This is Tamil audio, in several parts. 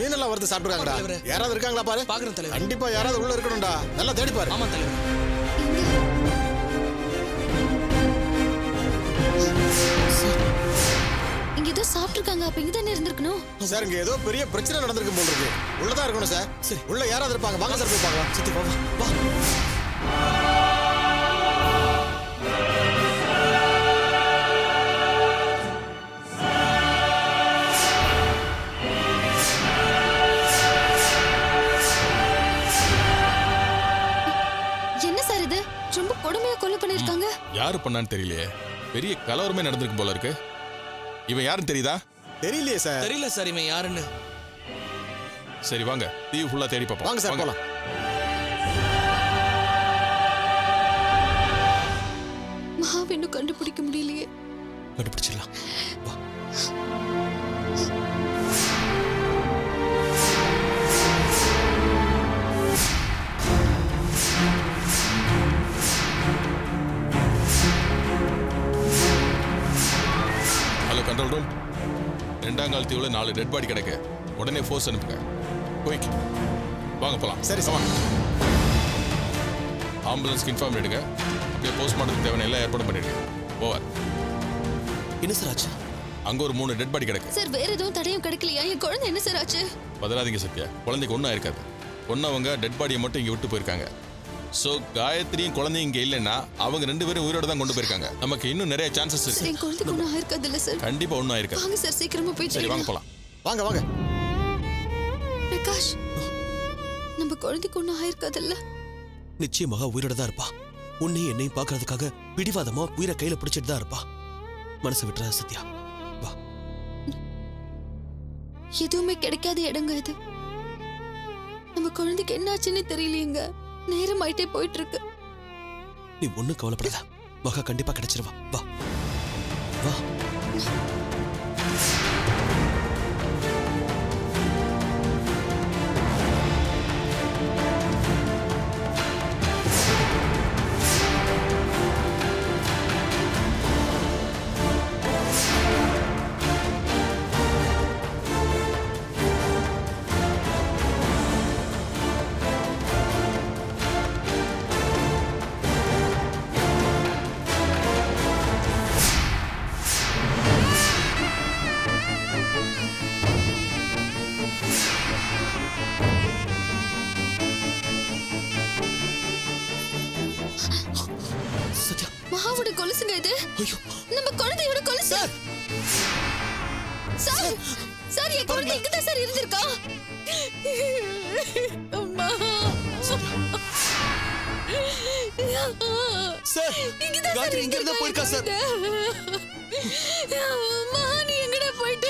மீனெல்லாம் வறுத்து சாப்பிட்டுருக்காங்கடா தலைவரே. யாராவது இருக்காங்களா பாரு பாக்குறேன் தலைவர் கண்டிப்பா யாராவது உள்ள இருக்கணும்டா நல்லா தேடி பாரு ஆமா தலைவர் இங்க ஏதோ சாப்பிட்டுருக்காங்க அப்ப இங்க தானே இருந்திருக்கணும் சார் இங்க ஏதோ பெரிய பிரச்சனை நடந்திருக்கு போல இருக்கு உள்ளதான் இருக்கணும் சார் சரி. உள்ள யாராவது இருப்பாங்க வாங்க சார் போய் பார்க்கலாம் சித்தி வா வா, வா என்ன சார் இது ரொம்ப கொடுமையா கொலை பண்ணிருக்காங்க யாரு பண்ணான்னு தெரியலையே பெரிய கலவரமே நடந்திருக்கு போல இருக்கு இவன் யாருன்னு தெரியுதா தெரியலையே சார் தெரியல சார் இவன் யாருன்னு சரி வாங்க தீவு ஃபுல்லா தேடி பார்ப்போம் வாங்க சார் போலாம் மகாவை இன்னும் கண்டுபிடிக்க முடியலையே கண்டுபிடிச்சிடலாம் வா ஹலோ கண்ட்ரோல் ரூம் ரெண்டாம் கால் தீவுல நாலு டெட் பாடி கிடக்கு உடனே ஃபோர்ஸ் அனுப்புங்க குயிக் வாங்க போலாம் சரி சார் ஆம்புலன்ஸ்க்கு இன்ஃபார்ம் பண்ணிடுங்க அப்படியே போஸ்ட்மார்ட்டத்துக்கு தேவையான எல்லா ஏற்பாடும் பண்ணிடுங்க ஓவர் என்ன சார் ஆச்சு அங்க ஒரு மூணு டெட் பாடி கிடக்கு சார் வேற எதுவும் தடையும் கிடைக்கலையா என் குழந்தை என்ன சார் ஆச்சு பதறாதீங்க சத்யா குழந்தைக்கு ஒன்றும் இருக்காது ஒன்றவங்க டெட் பாடியை மட்டும் இங்கே விட்டு போயிருக்காங்க ஸோ காயத்ரியும் குழந்தையும் இங்கே இல்லைன்னா அவங்க ரெண்டு பேரும் உயிரோட தான் கொண்டு போயிருக்காங்க நமக்கு இன்னும் நிறைய சான்சஸ் சார் இருக்கு என் குழந்தைக்கு ஒன்றும் ஆயிருக்காது இல்ல சார் கண்டிப்பா ஒன்றும் ஆயிருக்காது வாங்க சார் சீக்கிரமா போய் சரி வாங்க தேடலாம். போலாம் வாங்க வாங்க பிரகாஷ் நம்ம குழந்தைக்கு ஒன்றும் ஆயிருக்காதுல்ல நிச்சயமாக உயிரோட தான் இருப்பா உன்னையும் என்னையும் பார்க்கறதுக்காக பிடிவாதமா உயிரை கையில பிடிச்சிட்டு தான் இருப்பா மனசை விட்டுறாத சத்யா வா எதுவுமே கிடைக்காத இடங்க இது நம்ம குழந்தைக்கு என்னாச்சுன்னு தெரியலையேங்க நேரம் ஆயிட்டே போயிட்டு இருக்கு நீ ஒண்ணும் கவலைப்படாத மகா கண்டிப்பா கிடைச்சிருவா வா வா சத்யா மகாவோட கொலுசுங்க இது ஐயோ நம்ம குழந்தையோட கொலுசு சார் சார் என் குழந்தை இங்க தான் சார் இருந்திருக்கா அம்மா சார் இங்கதான் காயத்ரி இங்க இருந்தா போயிருக்கா சார் அம்மா நீ எங்கடா போயிட்ட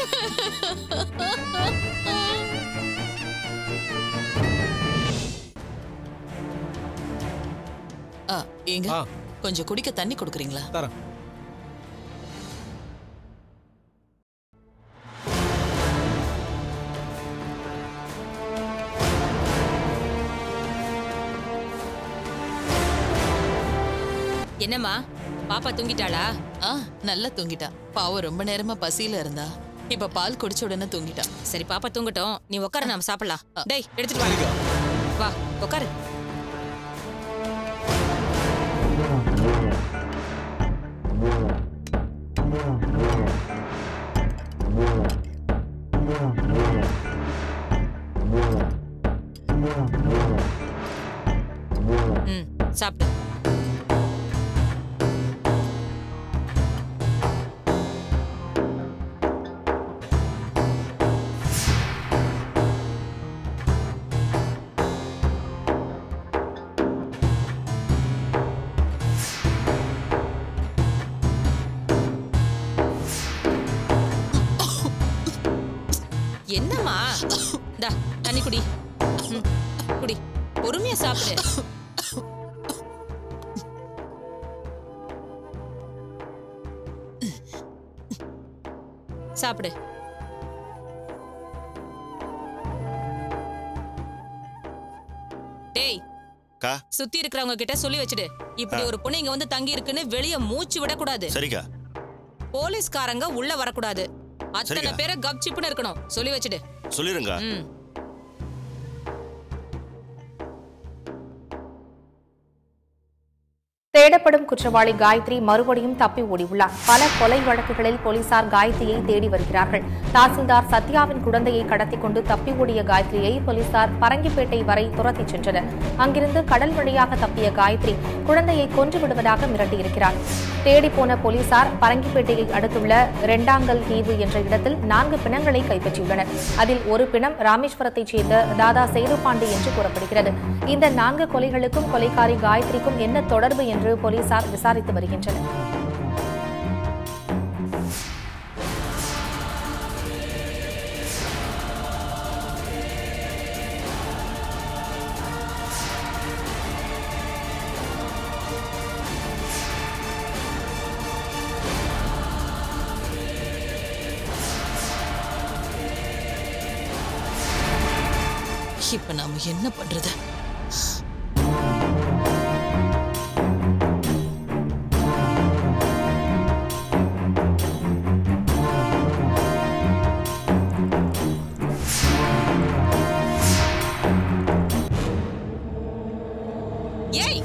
ஆ ஏங்க ஆ. கொஞ்சம் குடிக்க தண்ணி கொடுக்குறீங்களா தரேன் என்னம்மா பாப்பா தூங்கிட்டாளா ஆ நல்லா தூங்கிட்டா பாவம் ரொம்ப நேரமா பசியில இருந்தா இப்ப பால் குடிச்ச உடனே தூங்கிட்டா சரி பாப்பா தூங்கட்டும் நீ உட்கார நாம சாப்பிடலாம் டேய் எடுத்துட்டு வா வா உட்காரு ம் சாப்பிடு என்னம்மா இந்தா தண்ணி குடி ம், குடி பொறுமையா சாப்பிடு சாப்பிடு டேய் கா சுத்தி இருக்கிறவங்க கிட்ட சொல்லி வச்சுடு இப்படி ஒரு பொண்ணு இங்க வந்து தங்கி இருக்குன்னு வெளிய மூச்சு விடக்கூடாது சரிக்கா போலீஸ்காரங்க உள்ள வரக்கூடாது அத்தனை சரிக்கா. பேரை கப்சிப்புன்னு இருக்கணும் சொல்லி வச்சுடு சொல்லிருங்க ம் தேடப்படும் குற்றவாளி காயத்ரி மறுபடியும் தப்பி ஓடியுள்ளார் பல கொலை வழக்குகளில் போலீசார் காயத்ரியை தேடி வருகிறார்கள் தாசில்தார் சத்யாவின் குழந்தையை கடத்திக் கொண்டு தப்பி ஓடிய காயத்ரியை போலீசார் பரங்கிப்பேட்டை வரை துரத்திச் சென்றனர் அங்கிருந்து கடல் வழியாக தப்பிய காயத்ரி குழந்தையை கொன்று விடுவதாக மிரட்டியிருக்கிறார் தேடிப்போன போலீசார் பரங்கிப்பேட்டையை அடுத்துள்ள ரெண்டாங்கல் தீவு என்ற இடத்தில் நான்கு பிணங்களை கைப்பற்றியுள்ளனர் அதில் ஒரு பிணம் ராமேஸ்வரத்தைச் சேர்ந்த தாதா சேதுபாண்டி என்று கூறப்படுகிறது இந்த நான்கு கொலைகளுக்கும் கொலைக்காரி காயத்ரிக்கும் என்ன தொடர்பு என்று போலீசார் விசாரித்து வருகின்றனர் இப்ப நாம என்ன பண்றது ஏய்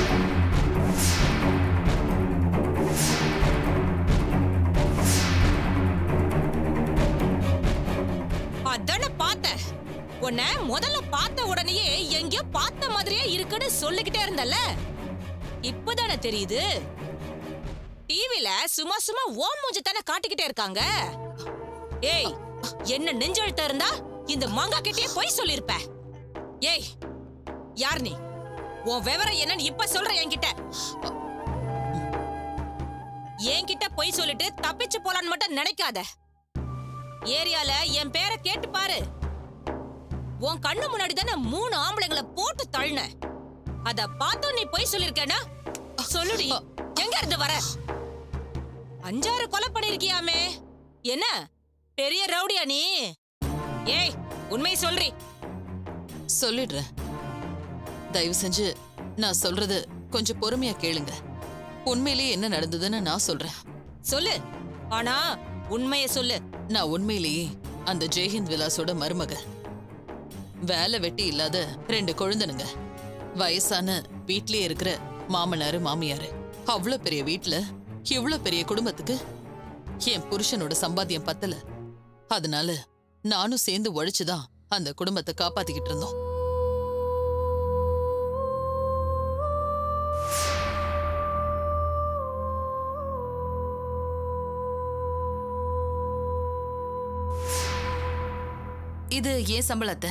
அதானே பார்த்தேன் உன்னை முதல்ல பார்த்த உடனேயே எங்கேயோ பார்த்த மாதிரியே இருக்குன்னு சொல்லிக்கிட்டே இருந்தல்ல இப்பதானே தெரியுது டிவில சும்மா சும்மா ஓம் மூஞ்சி தானே காட்டிக்கிட்டே இருக்காங்க ஏய் என்ன நெஞ்செழுத்த இருந்தா இந்த மாங்கா கிட்டே போய் சொல்லிருப்ப ஏய் யார் நீ உன் விவரம் என்னன்னு இப்ப சொல்ற என்கிட்ட என்கிட்ட பொய் சொல்லிட்டு தப்பிச்சு போலான்னு மட்டும் நினைக்காத ஏரியால என் பேரை கேட்டு பாரு உன் கண்ணு முன்னாடி தானே மூணு ஆம்பளைங்களை போட்டு தள்ளின அத பார்த்தும் நீ பொய் சொல்லிருக்கேனா சொல்லுடி எங்க இருந்து வர அஞ்சாறு கொலை பண்ணிருக்கியாமே என்ன பெரிய ரவுடியா நீ ஏய் உண்மையை சொல்றி சொல்லிடுறேன் தயவு செஞ்சு நான் சொல்றது கொஞ்சம் பொறுமையா கேளுங்க உண்மையிலேயே என்ன நடந்ததுன்னு நான் சொல்றேன் சொல்லு ஆனா உண்மையை சொல்லு நான் உண்மையிலேயே அந்த ஜெயஹிந்த் விலாஸோட மருமக வேலை வெட்டி இல்லாத ரெண்டு குழந்தனுங்க வயசான வீட்லயே இருக்கிற மாமனாரு மாமியாரு அவ்வளவு பெரிய வீட்ல இவ்ளோ பெரிய குடும்பத்துக்கு என் புருஷனோட சம்பாத்தியம் பத்தல அதனால நானும் சேர்ந்து உழைச்சுதான் அந்த குடும்பத்தை காப்பாத்திக்கிட்டு இருந்தோம் இது ஏன் சம்பளத்தை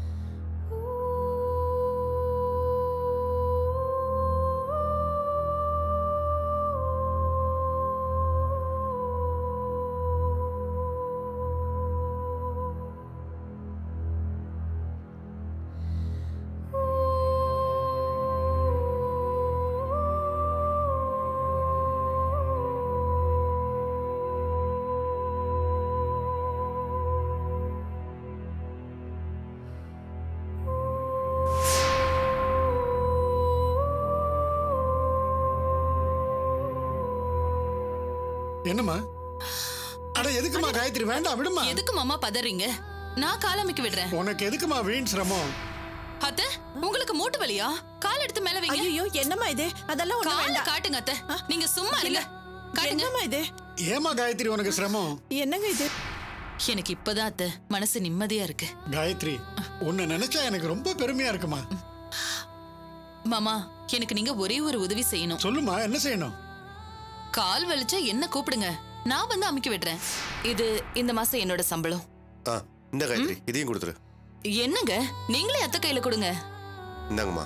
என்னம்மா அட எதுக்குமா காயத்ரி வேண்டாம் விடுமா எதுக்கு மாமா பதறீங்க நான் காலமிக்க விடுறேன் உனக்கு எதுக்குமா வீண் சிரமம் அத்தை உங்களுக்கு மூட்டு வலியா கால் எடுத்து மேல வைங்க ஐயோ என்னம்மா இது அதெல்லாம் ஒண்ணு கால வேண்டாம் காட்டுங்க அத்தை நீங்க சும்மா இருங்க காட்டுங்க என்னம்மா இது ஏமா காயத்ரி உனக்கு சிரமம் என்னங்க இது எனக்கு இப்பதான் அத்தை மனசு நிம்மதியா இருக்கு காயத்ரி உன்னை நினைச்சா எனக்கு ரொம்ப பெருமையா இருக்குமா மாமா எனக்கு நீங்க ஒரே ஒரு உதவி செய்யணும் சொல்லுமா என்ன செய்யணும் கால் வலிச்சா என்ன கூப்பிடுங்க நான் வந்து அமுக்கி விடுறேன் இது இந்த மாசம் என்னோட சம்பளம் ஆ இந்த காயத்ரி இதையும் கொடுத்துரு என்னங்க நீங்களே அத்தை கையில கொடுங்க இந்தாங்கம்மா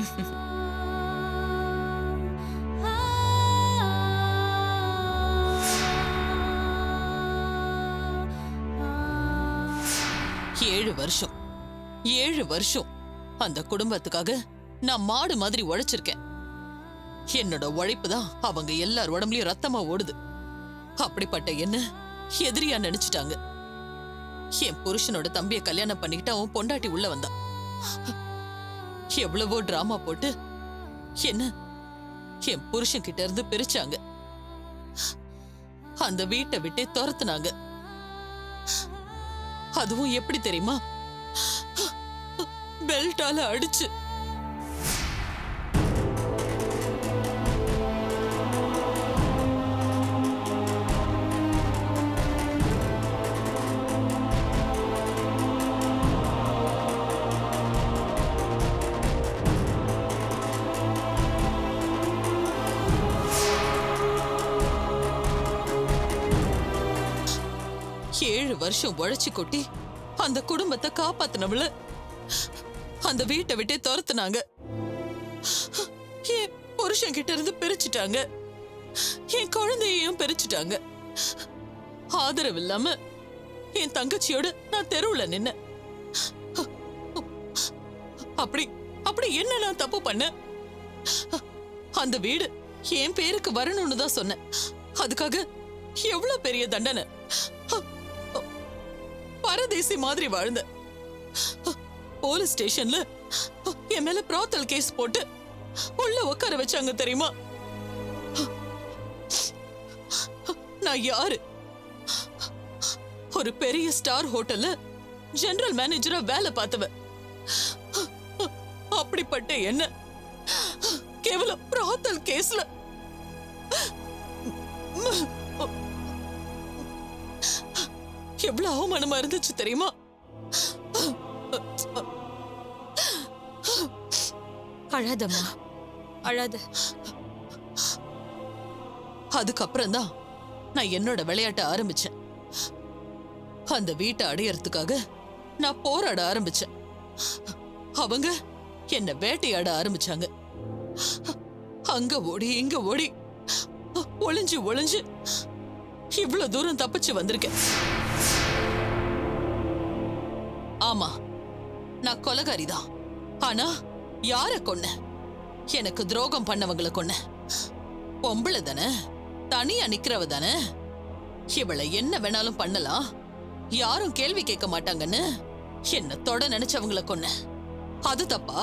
ஏழு வருஷம் ஏழு வருஷம் அந்த குடும்பத்துக்காக நான் மாடு மாதிரி உழைச்சிருக்கேன் என்னோட உழைப்பு தான் அவங்க எல்லார் உடம்புலயும் ரத்தமா ஓடுது அப்படிப்பட்ட என்ன எதிரியா நினைச்சிட்டாங்க என் புருஷனோட தம்பிய கல்யாணம் பண்ணிக்கிட்டு அவன் பொண்டாட்டி உள்ள வந்தான் எவ்வளவோ டிராமா போட்டு என்ன என் புருஷன் கிட்ட இருந்து பிரிச்சாங்க அந்த வீட்டை விட்டே துரத்துனாங்க அதுவும் எப்படி தெரியுமா பெல்ட்டால அடிச்சு வருஷம் உழைச்சு கொட்டி அந்த குடும்பத்தை காப்பாத்தினவள அந்த வீட்டை விட்டே துரத்துனாங்க என் புருஷன் கிட்ட இருந்து பிரிச்சுட்டாங்க என் குழந்தையையும் பிரிச்சுட்டாங்க ஆதரவு இல்லாம என் தங்கச்சியோட நான் தெருவுல நின்ன அப்படி அப்படி என்ன நான் தப்பு பண்ணேன் அந்த வீடு என் பேருக்கு வரணும்னு தான் சொன்னேன் அதுக்காக எவ்வளவு பெரிய தண்டனை பரதேசி மாதிரி வாழ்ந்த போலீஸ் ஸ்டேஷன்ல என் மேல பிராத்தல் கேஸ் போட்டு உள்ள உட்கார வச்சாங்க தெரியுமா நான் யாரு ஒரு பெரிய ஸ்டார் ஹோட்டல்ல ஜெனரல் மேனேஜரா வேலை பார்த்தவ அப்படிப்பட்ட என்ன கேவலம் பிராத்தல் கேஸ்ல எவ்வளவு அவமானமா இருந்துச்சு தெரியுமா அழாதம்மா அழாத அதுக்கப்புறம் தான் நான் என்னோட விளையாட்ட ஆரம்பிச்சேன் அந்த வீட்டை அடையறதுக்காக நான் போராட ஆரம்பிச்சேன் அவங்க என்ன வேட்டையாட ஆரம்பிச்சாங்க அங்க ஓடி இங்க ஓடி ஒளிஞ்சு ஒளிஞ்சு இவ்வளவு தூரம் தப்பிச்சு வந்திருக்கேன் ஆமா நான் கொலகாரி தான் ஆனா யார கொன்ன எனக்கு துரோகம் பண்ணவங்கள கொன்ன பொம்பளை தானே தனியா நிக்கிறவ தானே இவளை என்ன வேணாலும் பண்ணலாம் யாரும் கேள்வி கேட்க மாட்டாங்கன்னு என்ன தொட நினைச்சவங்கள கொன்ன அது தப்பா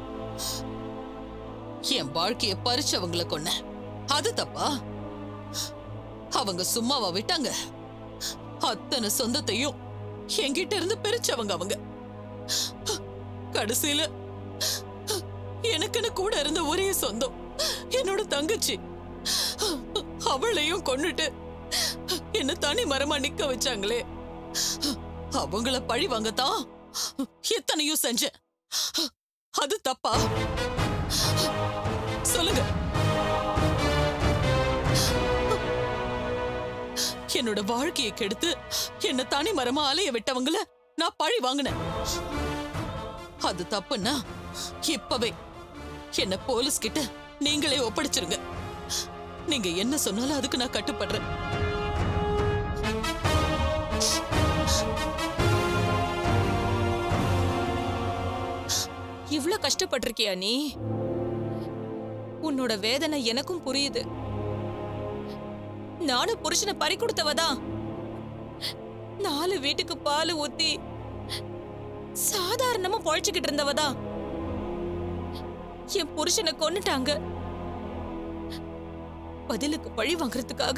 என் வாழ்க்கைய பறிச்சவங்கள கொன்ன அது தப்பா அவங்க சும்மாவா விட்டாங்க அத்தனை சொந்தத்தையும் என்கிட்ட இருந்து பிரிச்சவங்க அவங்க கடைசியில எனக்குன்னு கூட இருந்த ஒரே சொந்தம் என்னோட தங்கச்சி அவளையும் கொன்னுட்டு என்ன தனி மரமா நிக்க வச்சாங்களே அவங்கள பழி வாங்கத்தான் எத்தனையும் செஞ்சேன் அது தப்பா சொல்லுங்க என்னோட வாழ்க்கையை கெடுத்து என்ன தனி மரமா அலைய விட்டவங்கள நான் பழி வாங்கினேன் அது தப்புன்னா இப்பவே என்ன போலீஸ் கிட்ட நீங்களே ஒப்படைச்சிருங்க நீங்க என்ன சொன்னாலும் அதுக்கு நான் கட்டுப்படுறேன் இவ்ளோ கஷ்டப்பட்டிருக்கியா நீ உன்னோட வேதனை எனக்கும் புரியுது நானும் புருஷனை பறி கொடுத்தவதான் நாலு வீட்டுக்கு பால் ஊத்தி சாதாரணமா பொழைச்சுக்கிட்டு இருந்தவதான் என் புருஷனை கொன்னுட்டாங்க பதிலுக்கு பழி வாங்குறதுக்காக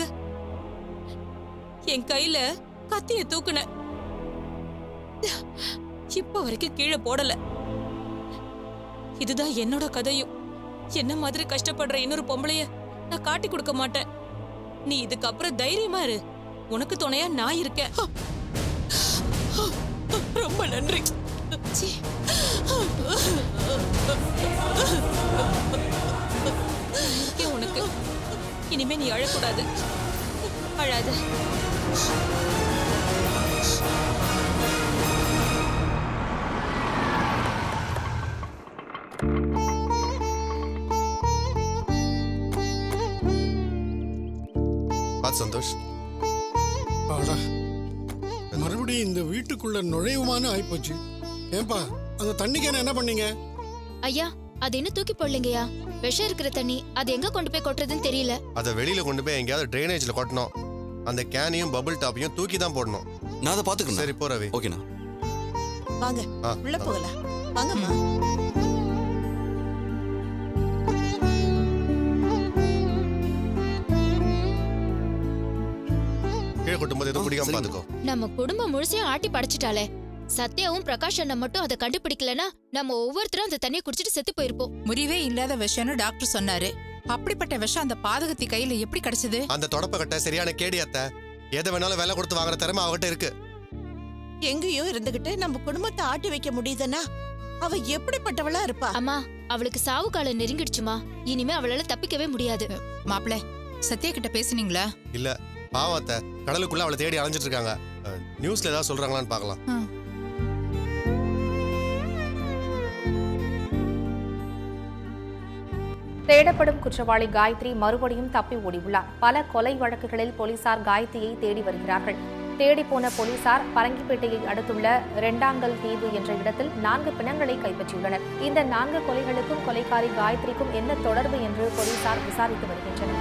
என் கையில கத்திய தூக்குன இப்ப வரைக்கும் கீழே போடல இதுதான் என்னோட கதையும் என்ன மாதிரி கஷ்டப்படுற இன்னொரு பொம்பளைய நான் காட்டி கொடுக்க மாட்டேன் நீ இதுக்கப்புறம் தைரியமா இரு உனக்கு துணையா நான் இருக்கேன் ரொம்ப நன்றி சீ. நான் இருக்கேன் உனக்கு இனிமே நீ அழக்கூடாது அழாத பார்த்து சந்தோஷ் அடா மறுபடியும் இந்த வீட்டுக்குள்ள நுழைவுமானு ஆயிப்போச்சு ஏன்பா அந்த தண்ணிக்கு என்ன பண்ணீங்க ஐயா அது என்ன தூக்கி போடலங்கய்யா விஷம் இருக்கிற தண்ணி அது எங்க கொண்டு போய் கொட்டுறதுன்னு தெரியல அதை வெளியில கொண்டு போய் எங்கேயாவது ட்ரைனேஜ்ல கொட்டணும் அந்த கேனையும் பபிள் டாப்பையும் தூக்கி தான் போடணும் நான் அதை பாத்துக்கிறேன் சரி போ ரவி ஓகேண்ணா வாங்க ஆ, உள்ள ஆ. போகலாம் வாங்கம்மா கீழே கொட்டும்போது எதுவும் ஆ, பிடிக்காம சரிங்க. பாத்துக்கோ நம்ம குடும்பம் முழுசையும் ஆட்டி படைச்சிட்டாளே சத்யாவும் பிரகாஷ் அண்ணன் மட்டும் அதை கண்டுபிடிக்கலனா நம்ம ஒவ்வொருத்தரும் அந்த தண்ணியை குடிச்சிட்டு செத்து போயிருப்போம் முறிவே இல்லாத விஷம்னு டாக்டர் சொன்னாரு அப்படிப்பட்ட விஷம் அந்த பாதகத்தி கையில எப்படி கிடைச்சது அந்த தொடப்ப கட்ட சரியான கேடி அத்தை எதை வேணாலும் விலை கொடுத்து வாங்குற திறமை அவகிட்ட இருக்கு எங்கேயோ இருந்துகிட்டு நம்ம குடும்பத்தை ஆட்டி வைக்க முடியுதுன்னா அவ எப்படிப்பட்டவளா இருப்பா அம்மா அவளுக்கு சாவு காலம் நெருங்கிடுச்சுமா இனிமே அவளால தப்பிக்கவே முடியாது மாப்பிள சத்யா கிட்ட பேசுனீங்களா இல்ல பாவம் அத்தை கடலுக்குள்ள அவளை தேடி அலைஞ்சிட்டு இருக்காங்க நியூஸ்ல ஏதாவது சொல்றாங்களான்னு பார்க்கலாம் தேடப்படும் குற்றவாளி காயத்ரி மறுபடியும் தப்பி ஓடியுள்ளார் பல கொலை வழக்குகளில் போலீசார் காயத்ரியை தேடி வருகிறார்கள் தேடிப்போன போலீசார் பரங்கிப்பேட்டையை அடுத்துள்ள ரெண்டாங்கல் தீவு என்ற இடத்தில் நான்கு பிணங்களை கைப்பற்றியுள்ளனர் இந்த நான்கு கொலைகளுக்கும் கொலைக்காரி காயத்ரிக்கும் என்ன தொடர்பு என்று போலீசார் விசாரித்து வருகின்றனர்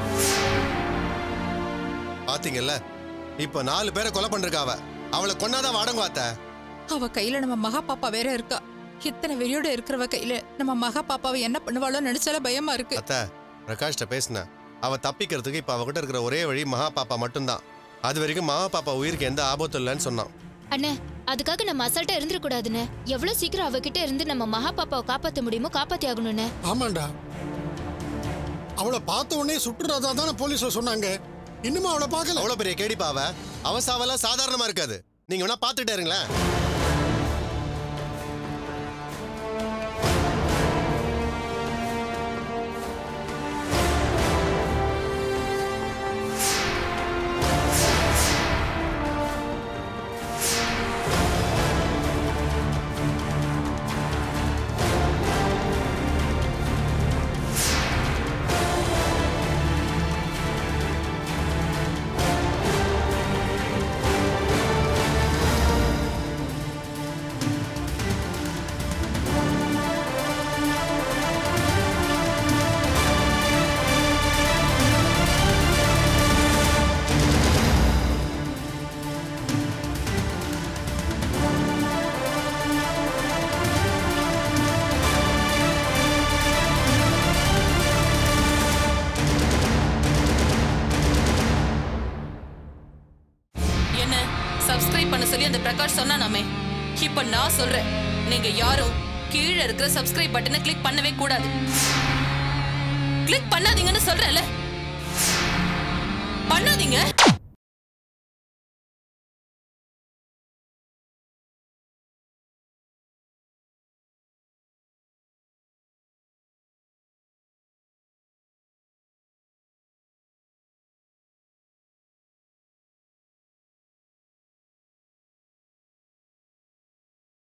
பாத்தீங்கல்ல இப்ப நாலு பேரை கொலை பண்ணிருக்காவ அவளை கொன்னாதான் அடங்குவாத்த அவ கையில நம்ம மகா பாப்பா வேற இருக்கா இத்தனை வெறியோட இருக்கிறவ கையில நம்ம மகா பாப்பாவை என்ன பண்ணுவாளோ நினைச்சால பயமா இருக்கு அத்த பிரகாஷ்ட பேசினேன் அவ தப்பிக்கிறதுக்கு இப்ப அவகிட்ட இருக்கிற ஒரே வழி மகா பாப்பா மட்டும்தான் அது வரைக்கும் மகா பாப்பா உயிருக்கு எந்த ஆபத்தும் இல்லைன்னு சொன்னான் அண்ணே அதுக்காக நம்ம அசால்ட்டா இருந்துடக்கூடாதுண்ணே எவ்வளவு சீக்கிரம் அவகிட்ட இருந்து நம்ம மகா பாப்பாவை காப்பாத்த முடியுமோ காப்பாத்தி ஆகணும்ண்ணே ஆமாண்டா அவளை பார்த்த உடனே சுட்டுறதா தானே போலீஸ் சொன்னாங்க இன்னுமா அவளை பார்க்கல அவ்வளவு பெரிய கேடிப்பாவ அவ சாவெல்லாம் சாதாரணமா இருக்காது நீங்க வேணா பாத்துட்டே இருங்களேன் என்ன சப்ஸ்கிரைப் பண்ண சொல்லி அந்த பிரகாஷ் சொன்னானாமே இப்ப நான் சொல்றேன் நீங்க யாரும் கீழே இருக்கிற சப்ஸ்கிரைப் பட்டனை கிளிக் பண்ணவே கூடாது கிளிக் பண்ணாதீங்கன்னு சொல்றேன்ல பண்ணாதீங்க